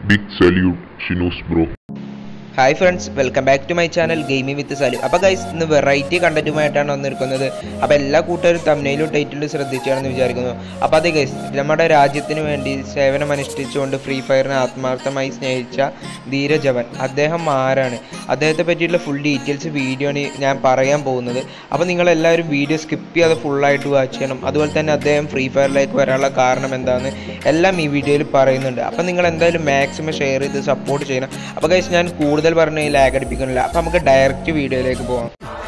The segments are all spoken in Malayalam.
Big salute, Shinos bro. Hi friends welcome back to my channel gaming with Salu അപ്പോൾ ഗൈസ് ഇന്ന് വെറൈറ്റി കണ്ടന്റുമായിട്ടാണ് വന്നിരിക്കുന്നത് അപ്പോൾ എല്ലാ കൂട്ടുകാരും തമ്മിലും ടൈറ്റിലും ശ്രദ്ധിച്ചാണെന്ന് വിചാരിക്കുന്നു അപ്പോൾ അതെ ഗൈസ് നമ്മുടെ രാജ്യത്തിന് വേണ്ടി സേവനം അനുഷ്ഠിച്ചുകൊണ്ട് ഫ്രീ ഫയറിനെ ആത്മാർത്ഥമായി സ്നേഹിച്ച ധീരജവൻ അദ്ദേഹം ആരാണ് അദ്ദേഹത്തെ പറ്റിയിട്ടുള്ള ഫുൾ ഡീറ്റെയിൽസ് വീഡിയോ ആണ് ഞാൻ പറയാൻ പോകുന്നത് അപ്പോൾ നിങ്ങളെല്ലാവരും വീഡിയോ സ്കിപ്പ് ചെയ്യാതെ ഫുള്ളായിട്ട് വാച്ച് ചെയ്യണം അതുപോലെ തന്നെ അദ്ദേഹം ഫ്രീ ഫയറിലേക്ക് വരാനുള്ള കാരണം എന്താണെന്ന് എല്ലാം ഈ വീഡിയോയിൽ പറയുന്നുണ്ട് അപ്പോൾ നിങ്ങൾ എന്തായാലും മാക്സിമം ഷെയർ ചെയ്ത് സപ്പോർട്ട് ചെയ്യണം അപ്പോൾ ഗൈസ് ഞാൻ കൂടുതൽ പറഞ്ഞ് ലാഗ് അടിപ്പിക്കുന്നില്ല അപ്പോൾ നമുക്ക് ഡയറക്റ്റ് വീഡിയോയിലേക്ക് പോകാം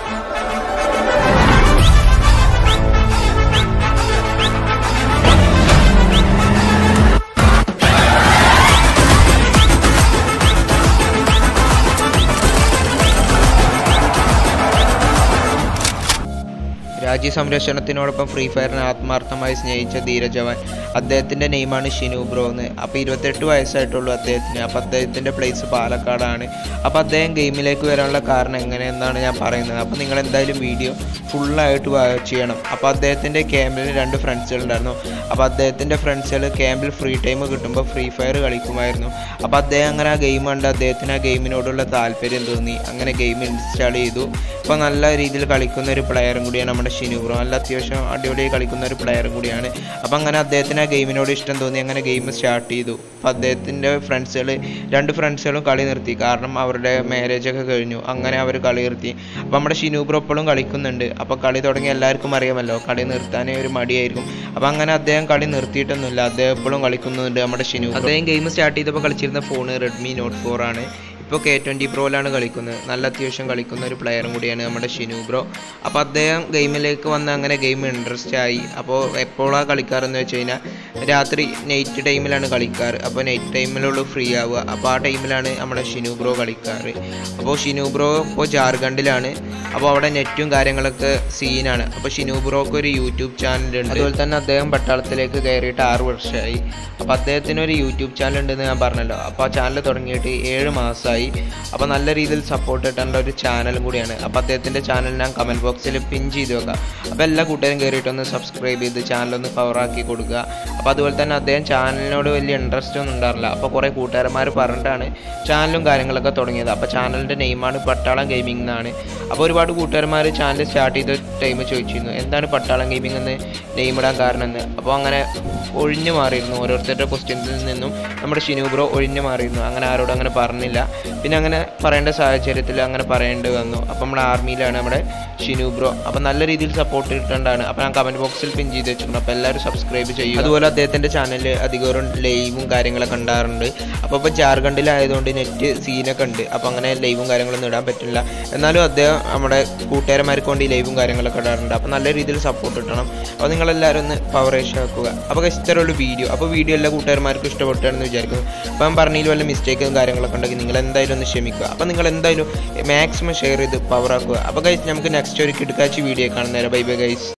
രാജ്യ സംരക്ഷണത്തിനോടൊപ്പം ഫ്രീ ഫയറിനെ ആത്മാർത്ഥമായി സ്നേഹിച്ച ധീരജവാൻ അദ്ദേഹത്തിൻ്റെ നെയിമാണ് ഷിനു ബ്രോ എന്ന് അപ്പോൾ ഇരുപത്തെട്ട് വയസ്സായിട്ടുള്ളൂ അദ്ദേഹത്തിന് അപ്പോൾ അദ്ദേഹത്തിൻ്റെ പ്ലേസ് പാലക്കാടാണ് അപ്പോൾ അദ്ദേഹം ഗെയിമിലേക്ക് വരാനുള്ള കാരണം എങ്ങനെയെന്നാണ് ഞാൻ പറയുന്നത് അപ്പോൾ നിങ്ങൾ എന്തായാലും വീഡിയോ ഫുള്ളായിട്ട് വാച്ച് ചെയ്യണം അപ്പോൾ അദ്ദേഹത്തിൻ്റെ ക്യാമ്പിൽ രണ്ട് ഫ്രണ്ട്സുകളുണ്ടായിരുന്നു അപ്പോൾ അദ്ദേഹത്തിൻ്റെ ഫ്രണ്ട്സുകൾ ക്യാമ്പിൽ ഫ്രീ ടൈം കിട്ടുമ്പോൾ ഫ്രീ ഫയർ കളിക്കുമായിരുന്നു അപ്പോൾ അദ്ദേഹം അങ്ങനെ ആ ഗെയിം കണ്ട് അദ്ദേഹത്തിന് ആ ഗെയിമിനോടുള്ള താല്പര്യം തോന്നി അങ്ങനെ ഗെയിം ഇൻസ്റ്റാൾ ചെയ്തു ഇപ്പോൾ നല്ല രീതിയിൽ കളിക്കുന്ന ഒരു പ്ലെയറും കൂടിയാണ് നമ്മുടെ ഷിനു ബ്രോ നല്ല അത്യാവശ്യം അടിപൊളിയായി കളിക്കുന്ന ഒരു പ്ലെയറും കൂടിയാണ് അപ്പോൾ അങ്ങനെ അദ്ദേഹത്തിന് ആ ഗെയിമിനോട് ഇഷ്ടം തോന്നി അങ്ങനെ ഗെയിം സ്റ്റാർട്ട് ചെയ്തു അപ്പോൾ അദ്ദേഹത്തിൻ്റെ ഫ്രണ്ട്സുകൾ രണ്ട് ഫ്രണ്ട്സുകളും കളി നിർത്തി കാരണം അവരുടെ മാരേജ് ഒക്കെ കഴിഞ്ഞു അങ്ങനെ അവർ കളി നിർത്തി അപ്പോൾ നമ്മുടെ ഷിനു ബ്രോ ഇപ്പോഴും കളിക്കുന്നുണ്ട് അപ്പോൾ കളി തുടങ്ങി എല്ലാവർക്കും അറിയാമല്ലോ കളി നിർത്താനേ ഒരു മടിയായിരിക്കും അപ്പോൾ അങ്ങനെ അദ്ദേഹം കളി നിർത്തിയിട്ടൊന്നുമില്ല അദ്ദേഹം എപ്പോഴും കളിക്കുന്നുണ്ട് നമ്മുടെ ഷിനു അദ്ദേഹം ഗെയിം സ്റ്റാർട്ട് ചെയ്തപ്പോൾ കളിച്ചിരുന്ന ഫോൺ റെഡ്മി നോട്ട് ഫോർ ആണ് ഇപ്പോൾ കെ ട്വൻറ്റി പ്രോയിലാണ് കളിക്കുന്നത് നല്ല അത്യാവശ്യം കളിക്കുന്ന ഒരു പ്ലെയറും കൂടിയാണ് നമ്മുടെ ഷിനു ബ്രോ അപ്പോൾ അദ്ദേഹം ഗെയിമിലേക്ക് വന്ന് അങ്ങനെ ഗെയിം ഇൻട്രസ്റ്റ് ആയി അപ്പോൾ എപ്പോഴാണ് കളിക്കാറെന്ന് വെച്ച് കഴിഞ്ഞാൽ രാത്രി നൈറ്റ് ടൈമിലാണ് കളിക്കാറ് അപ്പോൾ നൈറ്റ് ടൈമിലുള്ളൂ ഫ്രീ ആവുക അപ്പോൾ ആ ടൈമിലാണ് നമ്മുടെ ഷിനു ബ്രോ കളിക്കാറ് അപ്പോൾ ഷിനു ബ്രോ ഇപ്പോൾ ജാർഖണ്ഡിലാണ് അപ്പോൾ അവിടെ നെറ്റും കാര്യങ്ങളൊക്കെ സീനാണ് അപ്പോൾ ഷിനു ബ്രോക്ക് ഒരു യൂട്യൂബ് ചാനലുണ്ട് അതുപോലെ തന്നെ അദ്ദേഹം പട്ടാളത്തിലേക്ക് കയറിയിട്ട് ആറ് വർഷമായി അപ്പോൾ അദ്ദേഹത്തിന് ഒരു യൂട്യൂബ് ചാനൽ ഉണ്ടെന്ന് ഞാൻ പറഞ്ഞല്ലോ അപ്പോൾ ആ ചാനൽ തുടങ്ങിയിട്ട് ഏഴ് മാസമായി അപ്പോൾ നല്ല രീതിയിൽ സപ്പോർട്ട് കിട്ടേണ്ട ഒരു ചാനലും കൂടിയാണ് അപ്പോൾ അദ്ദേഹത്തിൻ്റെ ചാനൽ ഞാൻ കമൻറ്റ് ബോക്സിൽ പിൻ ചെയ്ത് വെക്കാം അപ്പോൾ എല്ലാ കൂട്ടുകാരും കയറിയിട്ടൊന്ന് സബ്സ്ക്രൈബ് ചെയ്ത് ചാനലൊന്ന് പവറാക്കി കൊടുക്കുക അപ്പോൾ അതുപോലെ തന്നെ അദ്ദേഹം ചാനലിനോട് വലിയ ഇൻട്രസ്റ്റ് ഒന്നും ഉണ്ടാറില്ല അപ്പോൾ കുറേ കൂട്ടുകാരന്മാർ പറഞ്ഞിട്ടാണ് ചാനലും കാര്യങ്ങളൊക്കെ തുടങ്ങിയത് അപ്പോൾ ചാനലിൻ്റെ നെയിമാണ് പട്ടാളം ഗെയിമിംഗ് എന്നാണ് അപ്പോൾ ഒരുപാട് കൂട്ടുകാരന്മാർ ചാനൽ സ്റ്റാർട്ട് ചെയ്ത ടൈം ചോദിച്ചിരുന്നു എന്താണ് പട്ടാളം ഗെയിമിംഗ് എന്ന് നെയിം ഇടാൻ കാരണം എന്ന് അപ്പോൾ അങ്ങനെ ഒഴിഞ്ഞു മാറിയിരുന്നു ഓരോരുത്തരുടെ ക്വസ്റ്റ്യൻസിൽ നിന്നും നമ്മുടെ ഷിനു ബ്രോ ഒഴിഞ്ഞു മാറിയിരുന്നു അങ്ങനെ ആരോടും അങ്ങനെ പറഞ്ഞില്ല പിന്നെ അങ്ങനെ പറയേണ്ട സാഹചര്യത്തിൽ അങ്ങനെ പറയേണ്ടി വന്നു അപ്പോൾ നമ്മുടെ ആർമിയിലാണ് നമ്മുടെ ഷിനു ബ്രോ അപ്പോൾ നല്ല രീതിയിൽ സപ്പോർട്ട് കിട്ടേണ്ടതാണ് അപ്പോൾ ഞാൻ കമൻറ്റ് ബോക്സിൽ പിൻ ചെയ്ത് വെച്ചിട്ടുണ്ട് അപ്പോൾ എല്ലാവരും സബ്സ്ക്രൈബ് ചെയ്യും അതുപോലെ അദ്ദേഹത്തിൻ്റെ ചാനലിൽ അധികം ലൈവും കാര്യങ്ങളൊക്കെ ഉണ്ടാറുണ്ട് അപ്പോൾ ഇപ്പോൾ ജാർഖണ്ഡിലായതുകൊണ്ട് നെറ്റ് സീനൊക്കെ ഉണ്ട് അപ്പോൾ അങ്ങനെ ലൈവും കാര്യങ്ങളൊന്നും ഇടാൻ പറ്റില്ല എന്നാലും അദ്ദേഹം നമ്മുടെ കൂട്ടുകാരന്മാർക്ക് വേണ്ടി ലൈവും കാര്യങ്ങളൊക്കെ ഇടാറുണ്ട് അപ്പോൾ നല്ല രീതിയിൽ സപ്പോർട്ട് കിട്ടണം അപ്പോൾ നിങ്ങളെല്ലാവരും ഒന്ന് പവറേഷൻ ആക്കുക അപ്പോൾ ഇത്തരമുള്ള വീഡിയോ അപ്പോൾ വീഡിയോ എല്ലാ കൂട്ടുകാരന്മാർക്കും ഇഷ്ടപ്പെട്ടാണെന്ന് വിചാരിക്കുന്നു അപ്പോൾ ഞാൻ പറഞ്ഞതിൽ വല്ല മിസ്റ്റേക്കും കാര്യങ്ങളൊക്കെ ഉണ്ടെങ്കിൽ നിങ്ങൾ എന്തായാലും ഒന്ന് ക്ഷമിക്കുക അപ്പോൾ നിങ്ങൾ എന്തായാലും മാക്സിമം ഷെയർ ചെയ്ത് പവർ ആക്കുക അപ്പോൾ ഗൈസ് നമുക്ക് നെക്സ്റ്റ് ഒരു കിടക്കാച്ചി വീഡിയോ കാണുന്നേരം ബൈ ബൈ ഗൈസ്